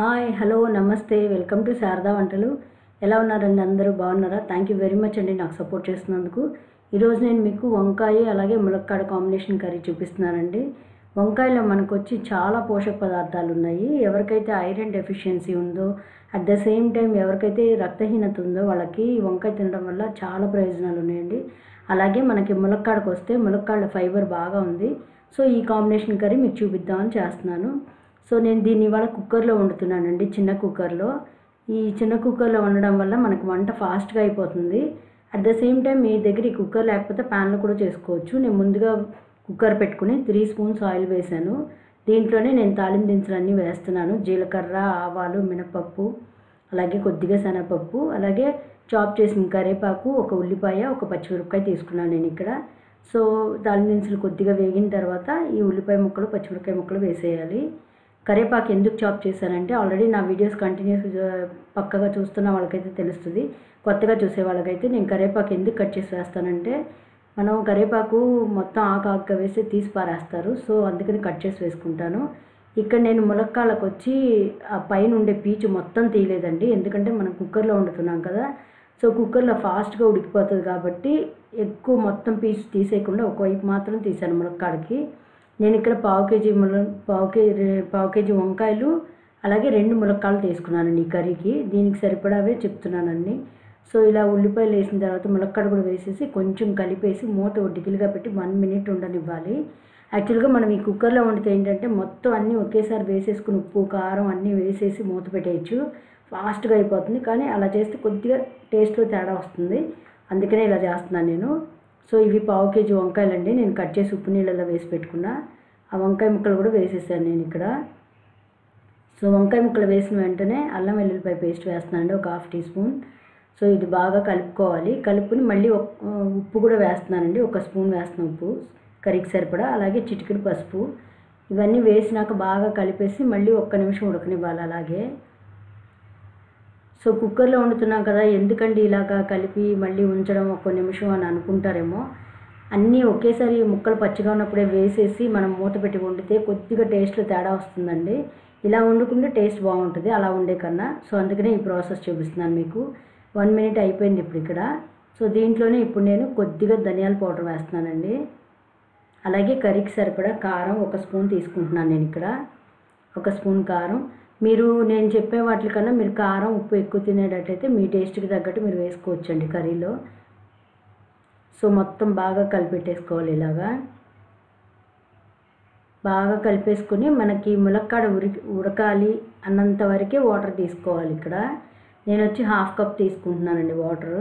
hi hello నమస్తే welcome to Sharada వంటలు ఎలా ఉన్నారండి అందరూ బాగున్నారా థ్యాంక్ యూ వెరీ మచ్ అండి నాకు సపోర్ట్ చేస్తున్నందుకు ఈరోజు నేను మీకు వంకాయ అలాగే ములక్కాడ కాంబినేషన్ కర్రీ చూపిస్తున్నానండి వంకాయలో మనకు వచ్చి చాలా పోషక పదార్థాలు ఉన్నాయి ఎవరికైతే ఐరన్ డెఫిషియన్సీ ఉందో అట్ ద సేమ్ టైం ఎవరికైతే రక్తహీనత ఉందో వాళ్ళకి ఈ వంకాయ తినడం వల్ల చాలా ప్రయోజనాలు ఉన్నాయండి అలాగే మనకి ములక్కాడకు వస్తే ములక్కాడ ఫైబర్ బాగా ఉంది సో ఈ కాంబినేషన్ కర్రీ మీకు చూపిద్దామని చేస్తున్నాను సో నేను దీన్ని ఇవాళ కుక్కర్లో వండుతున్నానండి చిన్న కుక్కర్లో ఈ చిన్న కుక్కర్లో వండడం వల్ల మనకు వంట ఫాస్ట్గా అయిపోతుంది అట్ ద సేమ్ టైం మీ దగ్గర ఈ కుక్కర్ లేకపోతే ప్యాన్లో కూడా చేసుకోవచ్చు నేను ముందుగా కుక్కర్ పెట్టుకుని త్రీ స్పూన్స్ ఆయిల్ వేశాను దీంట్లోనే నేను తాలింపు దినుసులు అన్నీ వేస్తున్నాను జీలకర్ర ఆవాలు మినపప్పు అలాగే కొద్దిగా శనగపప్పు అలాగే చాప్ చేసిన కరివేపాకు ఒక ఉల్లిపాయ ఒక పచ్చిమిరపకాయ తీసుకున్నాను నేను ఇక్కడ సో తాలింపు దినుసులు కొద్దిగా వేగిన తర్వాత ఈ ఉల్లిపాయ ముక్కలు పచ్చిమిరపకాయ ముక్కలు వేసేయాలి కరివేపాకు ఎందుకు చాప్ చేశానంటే ఆల్రెడీ నా వీడియోస్ కంటిన్యూస్ పక్కగా చూస్తున్న వాళ్ళకైతే తెలుస్తుంది కొత్తగా చూసే వాళ్ళకైతే నేను కరివేపాకు ఎందుకు కట్ చేసి వేస్తానంటే మనం కరివేపాకు మొత్తం ఆకు ఆకుగా వేసి తీసి పారేస్తారు సో అందుకని కట్ చేసి వేసుకుంటాను ఇక్కడ నేను ములక్కాళ్ళకు వచ్చి ఆ పైన ఉండే పీచు మొత్తం తీయలేదండి ఎందుకంటే మనం కుక్కర్లో వండుతున్నాం కదా సో కుక్కర్లో ఫాస్ట్గా ఉడికిపోతుంది కాబట్టి ఎక్కువ మొత్తం పీచు తీసేయకుండా ఒకవైపు మాత్రం తీసాను ములక్కాడకి నేను ఇక్కడ పావు కేజీ ముల పావు కేజీ పావు కేజీ వంకాయలు అలాగే రెండు ములక్కాయలు తీసుకున్నానండి ఈ కర్రీకి దీనికి సరిపడావే చెప్తున్నానండి సో ఇలా ఉల్లిపాయలు వేసిన తర్వాత ములక్కాడ కూడా వేసేసి కొంచెం కలిపేసి మూత ఒడ్డికిలుగా పెట్టి వన్ మినిట్ ఉండనివ్వాలి యాక్చువల్గా మనం ఈ కుక్కర్లో వండితే ఏంటంటే మొత్తం అన్నీ ఒకేసారి వేసేసుకుని ఉప్పు కారం అన్నీ వేసేసి మూత పెట్టేయచ్చు ఫాస్ట్గా అయిపోతుంది కానీ అలా చేస్తే కొద్దిగా టేస్ట్లో తేడా వస్తుంది అందుకనే ఇలా చేస్తున్నాను నేను సో ఇవి పావు కేజీ వంకాయలండి నేను కట్ చేసి ఉప్పు నీళ్ళలో వేసి పెట్టుకున్నా ఆ వంకాయ ముక్కలు కూడా వేసేసాను నేను ఇక్కడ సో వంకాయ ముక్కలు వేసిన వెంటనే అల్లం వెల్లుల్లిపాయ పేస్ట్ వేస్తున్నానండి ఒక హాఫ్ టీ స్పూన్ సో ఇది బాగా కలుపుకోవాలి కలుపుకుని మళ్ళీ ఉప్పు కూడా వేస్తున్నానండి ఒక స్పూన్ వేస్తున్నాను ఉప్పు కర్రీకి సరిపడా అలాగే చిటికెడు పసుపు ఇవన్నీ వేసినాక బాగా కలిపేసి మళ్ళీ ఒక్క నిమిషం ఉడకనివ్వాలి అలాగే సో కుక్కర్లో వండుతున్నాం కదా ఎందుకండి ఇలాగా కలిపి మళ్ళీ ఉంచడం ఒక్క నిమిషం అని అనుకుంటారేమో అన్నీ ఒకేసారి ముక్కలు పచ్చిగా ఉన్నప్పుడే వేసేసి మనం మూత పెట్టి వండితే కొద్దిగా టేస్ట్లో తేడా వస్తుందండి ఇలా వండుకుంటే టేస్ట్ బాగుంటుంది అలా ఉండే కన్నా సో అందుకనే ఈ ప్రాసెస్ చూపిస్తున్నాను మీకు వన్ మినిట్ అయిపోయింది ఇప్పుడు ఇక్కడ సో దీంట్లోనే ఇప్పుడు నేను కొద్దిగా ధనియాల పౌడర్ వేస్తున్నానండి అలాగే కర్రీకి సరిపడా కారం ఒక స్పూన్ తీసుకుంటున్నాను నేను ఇక్కడ ఒక స్పూన్ కారం మీరు నేను చెప్పే వాటికన్నా మీరు కారం ఉప్పు ఎక్కువ తినేటట్టయితే మీ టేస్ట్కి తగ్గట్టు మీరు వేసుకోవచ్చండి కర్రీలో సో మొత్తం బాగా కలిపెట్టేసుకోవాలి ఇలాగా బాగా కలిపేసుకొని మనకి ములక్కాడ ఉరికి ఉడకాలి అన్నంత వరకే వాటర్ తీసుకోవాలి ఇక్కడ నేను వచ్చి హాఫ్ కప్ తీసుకుంటున్నానండి water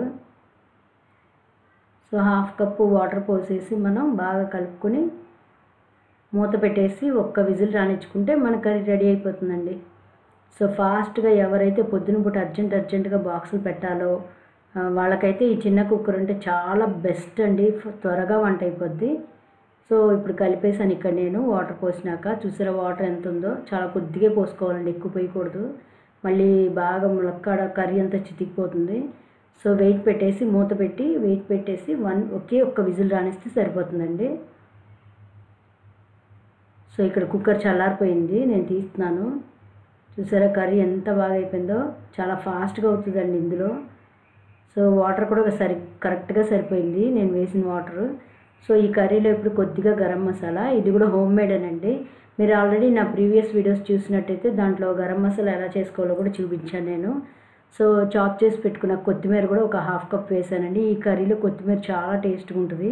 so half cup water పోసేసి మనం బాగా కలుపుకొని మూత పెట్టేసి ఒక్క విజిల్ రానిచ్చుకుంటే మన కర్రీ రెడీ అయిపోతుందండి సో ఫాస్ట్గా ఎవరైతే పొద్దున పూట అర్జెంట్ అర్జెంటుగా బాక్సులు పెట్టాలో వాళ్ళకైతే ఈ చిన్న కుక్కర్ అంటే చాలా బెస్ట్ అండి త్వరగా వంట అయిపోద్ది సో ఇప్పుడు కలిపేసాను ఇక్కడ నేను వాటర్ పోసినాక చూసారా వాటర్ ఎంత ఉందో చాలా కొద్దిగా పోసుకోవాలండి ఎక్కువ పోయకూడదు మళ్ళీ బాగా ములక్కాడ కర్రీ అంతా చితికిపోతుంది సో వెయిట్ పెట్టేసి మూత పెట్టి వెయిట్ పెట్టేసి వన్ ఒకే ఒక్క విజిల్ రానిస్తే సరిపోతుందండి సో ఇక్కడ కుక్కర్ చల్లారిపోయింది నేను తీస్తున్నాను చూసారా కర్రీ ఎంత బాగా అయిపోయిందో చాలా ఫాస్ట్గా అవుతుందండి ఇందులో సో వాటర్ కూడా సరి కరెక్ట్గా సరిపోయింది నేను వేసిన వాటర్ సో ఈ కర్రీలో ఇప్పుడు కొద్దిగా గరం మసాలా ఇది కూడా హోమ్ మేడేనండి మీరు ఆల్రెడీ నా ప్రీవియస్ వీడియోస్ చూసినట్టయితే దాంట్లో గరం మసాలా ఎలా చేసుకోవాలో కూడా చూపించాను నేను సో చాప్ చేసి పెట్టుకున్న కొత్తిమీర కూడా ఒక హాఫ్ కప్ వేసానండి ఈ కర్రీలో కొత్తిమీర చాలా టేస్ట్గా ఉంటుంది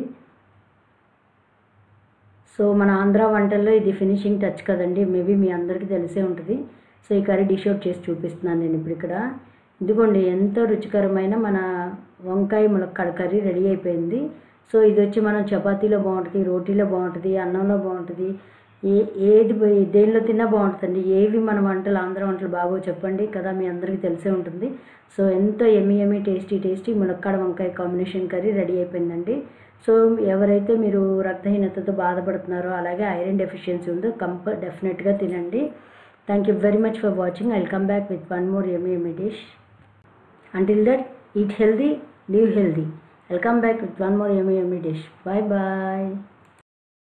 సో మన ఆంధ్ర వంటల్లో ఇది ఫినిషింగ్ టచ్ కదండి మేబీ మీ అందరికీ తెలిసే ఉంటుంది సో ఈ కర్రీ డిష్ అవుట్ చేసి చూపిస్తున్నాను నేను ఇప్పుడు ఇక్కడ ఇదిగోండి ఎంతో రుచికరమైన మన వంకాయ ములక్కాడ కర్రీ రెడీ అయిపోయింది సో ఇది వచ్చి మనం చపాతీలో బాగుంటుంది రోటీలో బాగుంటుంది అన్నంలో బాగుంటుంది ఏ ఏది దేనిలో తిన్నా బాగుంటుందండి ఏవి మన వంటలు ఆంధ్ర వంటలు బాగో చెప్పండి కదా మీ అందరికీ తెలిసే ఉంటుంది సో ఎంతో ఎమ్మి ఎమ్మి టేస్టీ టేస్టీ ములక్కాడ వంకాయ కాంబినేషన్ కర్రీ రెడీ అయిపోయిందండి సో ఎవరైతే మీరు రక్తహీనతతో బాధపడుతున్నారో అలాగే ఐరన్ డెఫిషియన్సీ ఉందో కంప డెఫినెట్గా తినండి thank you very much for watching I'll come back with one more yummy yummy dish until that eat healthy live healthy i'll come back with one more yummy yummy dish bye bye